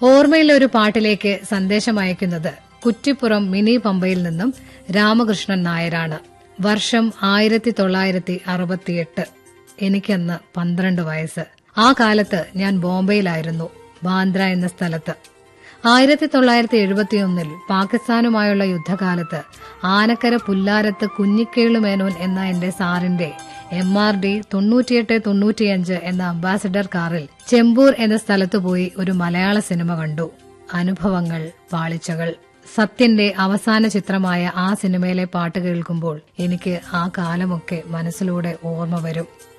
ഓർമ്മയിലെ ഒരു പാട്ടിലേക്ക് സന്ദേശം അയക്കുന്നത് കുറ്റിപ്പുറം മിനി പമ്പയിൽ നിന്നും രാമകൃഷ്ണൻ നായരാണ് വർഷം ആയിരത്തി തൊള്ളായിരത്തി അറുപത്തിയെട്ട് എനിക്കന്ന് പന്ത്രണ്ട് വയസ്സ് ആ കാലത്ത് ഞാൻ ബോംബെയിലായിരുന്നു ബാന്ദ്ര എന്ന സ്ഥലത്ത് ആയിരത്തി തൊള്ളായിരത്തി എഴുപത്തിയൊന്നിൽ പാകിസ്ഥാനുമായുള്ള യുദ്ധകാലത്ത് ആനക്കര പുല്ലാരത്ത് കുഞ്ഞിക്കേളു മേനോൻ എന്ന എന്റെ സാറിന്റെ എം ആർ ഡി തൊണ്ണൂറ്റിയെട്ട് തൊണ്ണൂറ്റിയഞ്ച് എന്ന അംബാസിഡർ കാറിൽ ചെമ്പൂർ എന്ന സ്ഥലത്ത് പോയി ഒരു മലയാള സിനിമ കണ്ടു അനുഭവങ്ങൾ പാളിച്ചകൾ സത്യന്റെ അവസാന ചിത്രമായ ആ സിനിമയിലെ പാട്ട് കേൾക്കുമ്പോൾ എനിക്ക് ആ കാലമൊക്കെ മനസ്സിലൂടെ ഓർമ്മ വരും